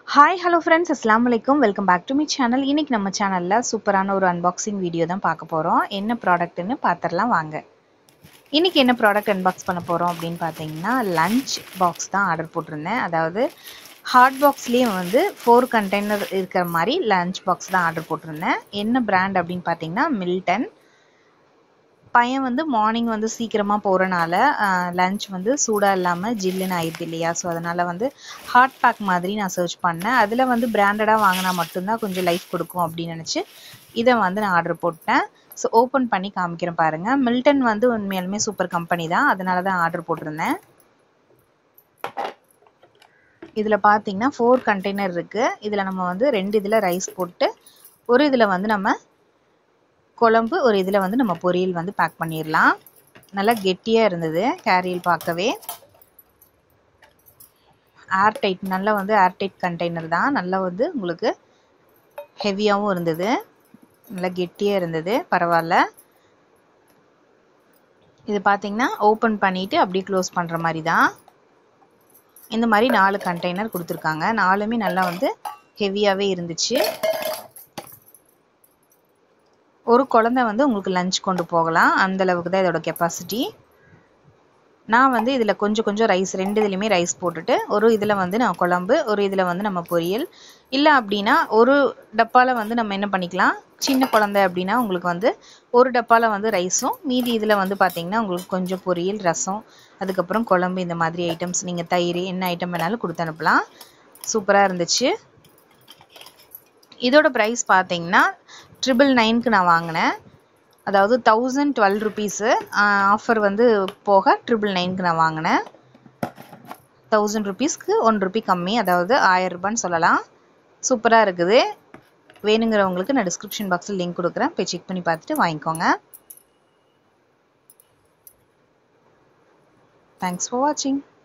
hi hello friends அஸ்லாம் வலைக்கும் welcome back to me channel இன்றைக்கி நம்ம சேனலில் சூப்பரான ஒரு அன்பாக்சிங் வீடியோ தான் பார்க்க போகிறோம் என்ன ப்ராடக்ட்டுன்னு பார்த்துடலாம் வாங்க இன்றைக்கி என்ன ப்ராடக்ட் அன்பாக்ஸ் பண்ண போகிறோம் அப்படின்னு பார்த்தீங்கன்னா லஞ்ச் பாக்ஸ் தான் ஆர்டர் போட்டிருந்தேன் அதாவது ஹாட் பாக்ஸ்லேயே வந்து ஃபோர் கண்டெய்னர் இருக்கிற மாதிரி லஞ்ச் பாக்ஸ் தான் ஆர்டர் போட்டிருந்தேன் என்ன பிராண்ட் அப்படின்னு பார்த்தீங்கன்னா மில்டன் பையன் வந்து மார்னிங் வந்து சீக்கிரமாக போகிறனால லஞ்ச் வந்து சூடாக இல்லாமல் ஜில்லுன்னு ஆயிடுது இல்லையா ஸோ அதனால் வந்து ஹாட் பேக் மாதிரி நான் சர்ச் பண்ணேன் அதில் வந்து பிராண்டடாக வாங்கினா மட்டும்தான் கொஞ்சம் லைஃப் கொடுக்கும் அப்படின்னு நினச்சி இதை வந்து நான் ஆர்டர் போட்டேன் ஸோ ஓப்பன் பண்ணி காமிக்கிறேன் பாருங்கள் மில்டன் வந்து உண்மையாலுமே சூப்பர் கம்பெனி தான் அதனால தான் ஆர்டர் போட்டிருந்தேன் இதில் பார்த்தீங்கன்னா ஃபோர் கண்டெய்னர் இருக்குது இதில் நம்ம வந்து ரெண்டு இதில் ரைஸ் போட்டு ஒரு இதில் வந்து நம்ம குழம்பு ஒரு இதில் வந்து நம்ம பொரியல் வந்து பேக் பண்ணிடலாம் நல்லா கெட்டியாக இருந்தது கேரியல் பார்க்கவே ஏர் டைட் நல்லா வந்து ஏர் டைட் கண்டெய்னர் தான் நல்லா வந்து உங்களுக்கு ஹெவியாகவும் இருந்தது நல்லா கெட்டியாக இருந்தது பரவாயில்ல இது பார்த்தீங்கன்னா ஓப்பன் பண்ணிவிட்டு அப்படியே க்ளோஸ் பண்ணுற மாதிரி தான் இந்த மாதிரி நாலு கண்டெய்னர் கொடுத்துருக்காங்க நாலுமே நல்லா வந்து ஹெவியாகவே இருந்துச்சு ஒரு குழந்தை வந்து உங்களுக்கு லஞ்ச் கொண்டு போகலாம் அந்த அளவுக்கு தான் இதோட கெப்பாசிட்டி நான் வந்து இதில் கொஞ்சம் கொஞ்சம் ரைஸ் ரெண்டு இதுலேயுமே ரைஸ் போட்டுட்டு ஒரு இதில் வந்து நான் குழம்பு ஒரு இதில் வந்து நம்ம பொரியல் இல்லை அப்படின்னா ஒரு டப்பாவில் வந்து நம்ம என்ன பண்ணிக்கலாம் சின்ன குழந்தை அப்படின்னா உங்களுக்கு வந்து ஒரு டப்பாவில் வந்து ரைஸும் மீதி இதில் வந்து பார்த்திங்கன்னா உங்களுக்கு கொஞ்சம் பொரியல் ரசம் அதுக்கப்புறம் குழம்பு இந்த மாதிரி ஐட்டம்ஸ் நீங்கள் தயிர் என்ன ஐட்டம் வேணாலும் கொடுத்து அனுப்பலாம் சூப்பராக இருந்துச்சு இதோட ப்ரைஸ் பார்த்தீங்கன்னா ட்ரிபிள் நைனுக்கு நான் வாங்கினேன் அதாவது தௌசண்ட் டுவெல் ருபீஸு ஆஃபர் வந்து போக ட்ரிபிள் நைனுக்கு நான் வாங்கினேன் தௌசண்ட் ருபீஸ்க்கு ஒன் ருபி கம்மி அதாவது ஆயிரம் ரூபான்னு சொல்லலாம் சூப்பராக இருக்குது வேணுங்கிறவங்களுக்கு நான் டிஸ்கிரிப்ஷன் பாக்ஸில் லிங்க் கொடுக்குறேன் போய் செக் பண்ணி பார்த்துட்டு வாங்கிக்கோங்க தேங்க்ஸ் ஃபார் வாட்சிங்